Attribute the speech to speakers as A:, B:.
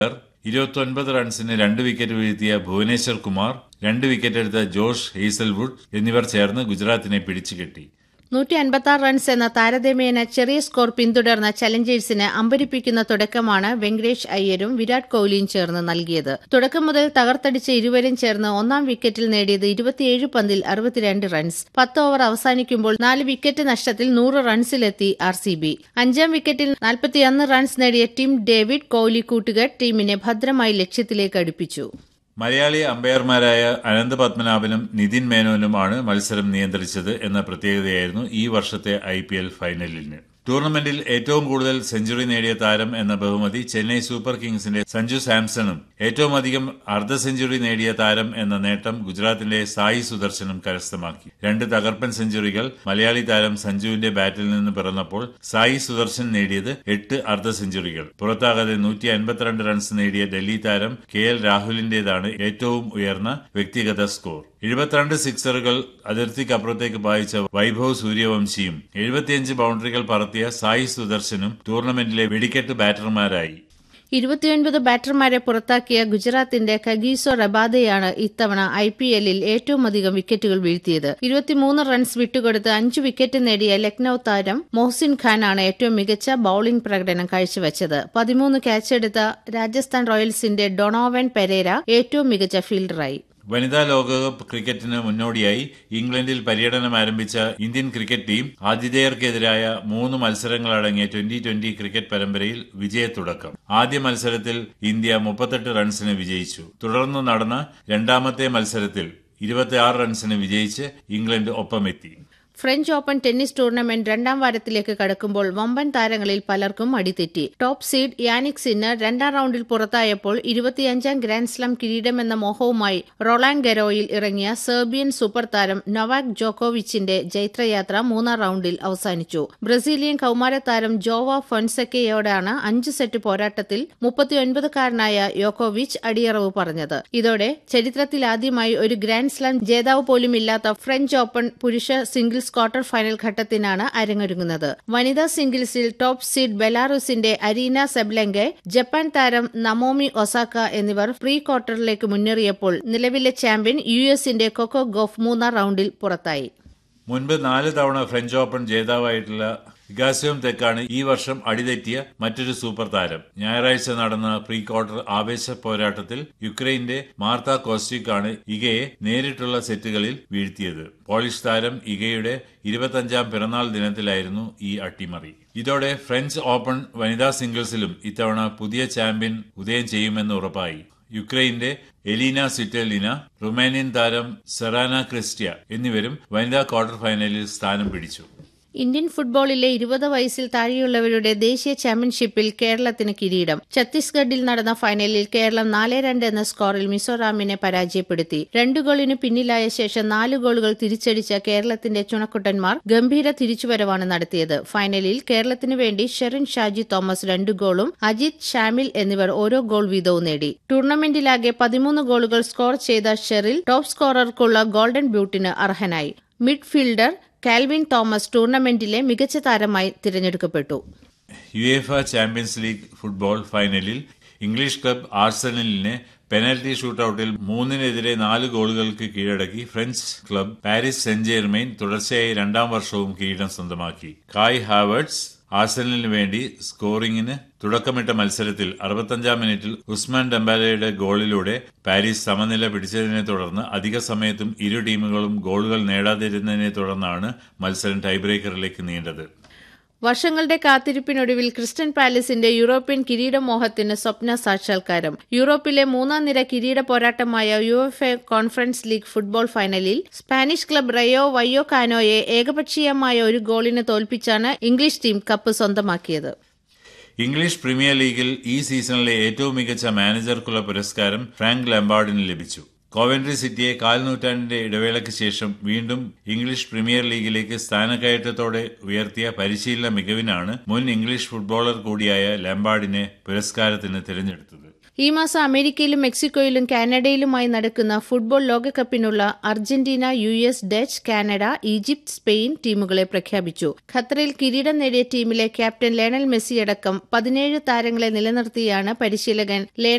A: ഇരുപത്തൊൻപത് റൺസിന് രണ്ട് വിക്കറ്റ് വീഴ്ത്തിയ ഭുവനേശ്വർ കുമാർ രണ്ട് വിക്കറ്റ് എടുത്ത ജോഷ് ഹെയ്സൽവുഡ് എന്നിവർ ചേർന്ന് ഗുജറാത്തിനെ പിടിച്ചുകെട്ടി
B: നൂറ്റി അൻപത്തി റൺസ് എന്ന താരതമ്യേന ചെറിയ സ്കോർ പിന്തുടർന്ന ചലഞ്ചേഴ്സിന് അമ്പരിപ്പിക്കുന്ന തുടക്കമാണ് വെങ്കടേഷ് അയ്യരും വിരാട് കോഹ്ലിയും ചേർന്ന് നൽകിയത് തുടക്കം മുതൽ തകർത്തടിച്ച ഇരുവരും ചേർന്ന് ഒന്നാം വിക്കറ്റിൽ നേടിയത് ഇരുപത്തിയേഴ് പന്തിൽ അറുപത്തിരണ്ട് റൺസ് പത്ത് ഓവർ അവസാനിക്കുമ്പോൾ നാല് വിക്കറ്റ് നഷ്ടത്തിൽ നൂറ് റൺസിലെത്തി ആർ സി ബി അഞ്ചാം വിക്കറ്റിൽ നാൽപ്പത്തിയൊന്ന് റൺസ് നേടിയ ടീം ഡേവിഡ് കോഹ്ലി കൂട്ടുകെട്ട് ടീമിനെ ഭദ്രമായി ലക്ഷ്യത്തിലേക്ക് അടുപ്പിച്ചു
A: മലയാളി അമ്പയർമാരായ അനന്ത് പത്മനാഭനും നിതിൻ മേനോനുമാണ് മത്സരം നിയന്ത്രിച്ചത് എന്ന പ്രത്യേകതയായിരുന്നു ഈ വർഷത്തെ ഐ ഫൈനലിന് ടൂർണമെന്റിൽ ഏറ്റവും കൂടുതൽ സെഞ്ചുറി നേടിയ താരം എന്ന ബഹുമതി ചെന്നൈ സൂപ്പർ കിങ്സിന്റെ സഞ്ജു സാംസണും ഏറ്റവും അധികം അർദ്ധ സെഞ്ചുറി നേടിയ താരം എന്ന നേട്ടം ഗുജറാത്തിന്റെ സായി സുദർശനും കരസ്ഥമാക്കി രണ്ട് തകർപ്പൻ സെഞ്ചുറികൾ മലയാളി താരം സഞ്ജുവിന്റെ ബാറ്റിൽ നിന്ന് പിറന്നപ്പോൾ സായി സുദർശൻ നേടിയത് എട്ട് അർദ്ധ സെഞ്ചുറികൾ പുറത്താകാതെ നൂറ്റി അൻപത്തിരണ്ട് റൺസ് നേടിയ ഡൽഹി താരം കെ എൽ രാഹുലിന്റേതാണ് ഏറ്റവും ഉയർന്ന വ്യക്തിഗത സ്കോർ എഴുപത്തിരണ്ട് സിക്സറുകൾ അതിർത്തിക്കപ്പുറത്തേക്ക് പായിച്ച വൈഭവ് സൂര്യവംശിയും എഴുപത്തിയഞ്ച് ബൌണ്ടറികൾ പറത്തിയ സായി സുദർശനും ടൂർണമെന്റിലെ വെടിക്കെട്ട് ബാറ്റർമാരായി
B: ഇരുപത്തിയൊൻപത് ബാറ്റർമാരെ പുറത്താക്കിയ ഗുജറാത്തിന്റെ കഗീസോ റബാദയാണ് ഇത്തവണ ഐ പി എല്ലിൽ ഏറ്റവും അധികം വിക്കറ്റുകൾ വീഴ്ത്തിയത് ഇരുപത്തിമൂന്ന് റൺസ് വിട്ടുകൊടുത്ത് അഞ്ച് വിക്കറ്റ് നേടിയ ലക്നൌ താരം മൊഹ്സിൻ ഖാനാണ് ഏറ്റവും മികച്ച ബൌളിംഗ് പ്രകടനം കാഴ്ചവെച്ചത് പതിമൂന്ന് ക്യാച്ചെടുത്ത രാജസ്ഥാൻ റോയൽസിന്റെ ഡൊണോവൻ പെരേര ഏറ്റവും മികച്ച ഫീൽഡറായി
A: വനിതാ ലോകകപ്പ് ക്രിക്കറ്റിന് മുന്നോടിയായി ഇംഗ്ലണ്ടിൽ പര്യടനം ആരംഭിച്ച ഇന്ത്യൻ ക്രിക്കറ്റ് ടീം ആതിഥേയർക്കെതിരായ മൂന്ന് മത്സരങ്ങളടങ്ങിയ ട്വന്റി ട്വന്റി ക്രിക്കറ്റ് പരമ്പരയിൽ വിജയത്തുടക്കം ആദ്യ മത്സരത്തിൽ ഇന്ത്യ മുപ്പത്തെട്ട് റൺസിന് വിജയിച്ചു തുടർന്ന് നടന്ന രണ്ടാമത്തെ മത്സരത്തിൽ ഇരുപത്തിയാറ് റൺസിന് വിജയിച്ച് ഇംഗ്ലണ്ട് ഒപ്പമെത്തി
B: ഫ്രഞ്ച് ഓപ്പൺ ടെന്നീസ് ടൂർണമെന്റ് രണ്ടാം വാരത്തിലേക്ക് കടക്കുമ്പോൾ വമ്പൻ താരങ്ങളിൽ പലർക്കും അടിതെറ്റി ടോപ്പ് സീഡ് യാനിക് സിന്നർ രണ്ടാം റൌണ്ടിൽ പുറത്തായപ്പോൾ ഇരുപത്തിയഞ്ചാം ഗ്രാൻഡ്സ്ലാം കിരീടമെന്ന മോഹവുമായി റൊളാൻ ഗരോയിൽ ഇറങ്ങിയ സെർബിയൻ സൂപ്പർ താരം നൊവാക് ജോക്കോവിച്ചിന്റെ ജൈത്രയാത്ര മൂന്നാം റൌണ്ടിൽ അവസാനിച്ചു ബ്രസീലിയൻ കൌമാര താരം ജോവ ഫൊൻസെക്കയോടാണ് അഞ്ച് സെറ്റ് പോരാട്ടത്തിൽ മുപ്പത്തിയൊൻപതുകാരനായ യോക്കോവിച്ച് അടിയറവ് പറഞ്ഞത് ഇതോടെ ചരിത്രത്തിലാദ്യമായി ഒരു ഗ്രാൻഡ്സ്ലാം ജേതാവ് പോലുമില്ലാത്ത ഫ്രഞ്ച് ഓപ്പൺ പുരുഷ സിംഗിൾസ് ക്വാർട്ടർ ഫൈനൽ ഘട്ടത്തിനാണ് അരങ്ങൊരുങ്ങുന്നത് വനിതാ സിംഗിൾസിൽ ടോപ്പ് സീഡ് ബെലാറൂസിന്റെ അരീന സെബ്ലെങ്കെ ജപ്പാൻ താരം നമോമി ഒസാക്ക എന്നിവർ പ്രീ ക്വാർട്ടറിലേക്ക് മുന്നേറിയപ്പോൾ നിലവിലെ ചാമ്പ്യൻ യു എസിന്റെ കൊക്കോ ഗോഫ് മൂന്നാം റൌണ്ടിൽ പുറത്തായി
A: മുൻപ് നാല് തവണ ഫ്രഞ്ച് ഓപ്പൺ ജേതാവായിട്ടുള്ള ഇഗാസ്യോം തെക്കാണ് ഈ വർഷം അടിതെറ്റിയ മറ്റൊരു സൂപ്പർ താരം ഞായറാഴ്ച നടന്ന പ്രീ ക്വാർട്ടർ ആവേശ പോരാട്ടത്തിൽ യുക്രൈന്റെ മാർത്ത കോസ്റ്റിക്കാണ് ഇഗയെ നേരിട്ടുള്ള സെറ്റുകളിൽ വീഴ്ത്തിയത് പോളിഷ് താരം ഇഗയുടെ ഇരുപത്തഞ്ചാം പിറന്നാൾ ദിനത്തിലായിരുന്നു ഈ അട്ടിമറി ഇതോടെ ഫ്രഞ്ച് ഓപ്പൺ വനിതാ സിംഗിൾസിലും ഇത്തവണ പുതിയ ചാമ്പ്യൻ ഉദയം ചെയ്യുമെന്ന് ഉറപ്പായി യുക്രൈന്റെ എലീന സിറ്റലിന റുമാനിയൻ താരം സെറാന ക്രിസ്റ്റിയ എന്നിവരും വനിതാ ക്വാർട്ടർ ഫൈനലിൽ സ്ഥാനം പിടിച്ചു
B: ഇന്ത്യൻ ഫുട്ബോളിലെ ഇരുപത് വയസ്സിൽ താഴെയുള്ളവരുടെ ദേശീയ ചാമ്പ്യൻഷിപ്പിൽ കേരളത്തിന് കിരീടം ഛത്തീസ്ഗഡിൽ നടന്ന ഫൈനലിൽ കേരളം നാല് രണ്ട് എന്ന സ്കോറിൽ മിസോറാമിനെ പരാജയപ്പെടുത്തി രണ്ടു ഗോളിന് പിന്നിലായ ശേഷം നാല് ഗോളുകൾ തിരിച്ചടിച്ച കേരളത്തിന്റെ ചുണക്കുട്ടന്മാർ ഗംഭീര തിരിച്ചുവരവാണ് നടത്തിയത് ഫൈനലിൽ കേരളത്തിനു വേണ്ടി ഷെറിൻ ഷാജി തോമസ് രണ്ട് ഗോളും അജിത് ഷാമിൽ എന്നിവർ ഓരോ ഗോൾ വീതവും നേടി ടൂർണമെന്റിലാകെ പതിമൂന്ന് ഗോളുകൾ സ്കോർ ചെയ്ത ഷെറിൽ ടോപ്പ് സ്കോറർക്കുള്ള ഗോൾഡൻ ബ്യൂട്ടിന് അർഹനായി മിഡ്ഫീൽഡർ കാൽവിൻ തോമസ് ടൂർണമെന്റിലെ മികച്ച താരമായി തിരഞ്ഞെടുക്കപ്പെട്ടു
A: യുഎഫ ചാമ്പ്യൻസ് ലീഗ് ഫുട്ബോൾ ഫൈനലിൽ ഇംഗ്ലീഷ് ക്ലബ് ആർസനലിനെ പെനൽറ്റി ഷൂട്ടൌട്ടിൽ മൂന്നിനെതിരെ നാല് ഗോളുകൾക്ക് കീഴടക്കി French club Paris Saint Germain തുടർച്ചയായി രണ്ടാം വർഷവും കിരീടം സ്വന്തമാക്കി കായ് ഹാവേർട്സ് ആഴ്സണലിന് വേണ്ടി സ്കോറിംഗിന് തുടക്കമിട്ട മത്സരത്തിൽ അറുപത്തഞ്ചാം മിനിറ്റിൽ ഉസ്മാൻ ഡംബാലയുടെ ഗോളിലൂടെ പാരീസ് സമനില പിടിച്ചതിനെ തുടർന്ന് അധിക സമയത്തും ഇരു ടീമുകളും ഗോളുകൾ നേടാതിരുന്നതിനെ തുടർന്നാണ് മത്സരം ടൈബ്രേക്കറിലേക്ക് നീണ്ടത്
B: വർഷങ്ങളുടെ കാത്തിരിപ്പിനൊടുവിൽ ക്രിസ്റ്റൻ പാലസിന്റെ യൂറോപ്യൻ കിരീടമോഹത്തിന് സ്വപ്ന സാക്ഷാത്കാരം യൂറോപ്പിലെ മൂന്നാം നിര കിരീട പോരാട്ടമായ UEFA conference league football ഫൈനലിൽ സ്പാനിഷ് ക്ലബ് റയോ വയ്യോ കാനോയെ ഏകപക്ഷീയമായ ഒരു ഗോളിന് തോൽപ്പിച്ചാണ് ഇംഗ്ലീഷ് ടീം കപ്പ് സ്വന്തമാക്കിയത്
A: ഇംഗ്ലീഷ് പ്രീമിയർ ലീഗിൽ ഈ സീസണിലെ ഏറ്റവും മികച്ച മാനേജർക്കുള്ള പുരസ്കാരം ഫ്രാങ്ക് ലംബാർഡിന് ലഭിച്ചു കോവൻട്രി സിറ്റിയെ കാൽനൂറ്റാണ്ടിന്റെ ഇടവേളയ്ക്ക് ശേഷം വീണ്ടും ഇംഗ്ലീഷ് പ്രീമിയർ ലീഗിലേക്ക് സ്ഥാനക്കയറ്റത്തോടെ ഉയർത്തിയ പരിശീലന മികവിനാണ് മുൻ ഇംഗ്ലീഷ് ഫുട്ബോളർ കൂടിയായ ലംബാർഡിനെ പുരസ്കാരത്തിന് തിരഞ്ഞെടുത്തത്
B: ഈ മാസം അമേരിക്കയിലും മെക്സിക്കോയിലും കാനഡയിലുമായി നടക്കുന്ന ഫുട്ബോൾ ലോകകപ്പിനുള്ള Argentina U S Dutch Canada Egypt Spain ടീമുകളെ പ്രഖ്യാപിച്ചു ഖത്തറിൽ കിരീടം നേടിയ ടീമിലെ ക്യാപ്റ്റൻ ലയണൽ മെസ്സി അടക്കം പതിനേഴ് താരങ്ങളെ നിലനിർത്തിയാണ് പരിശീലകൻ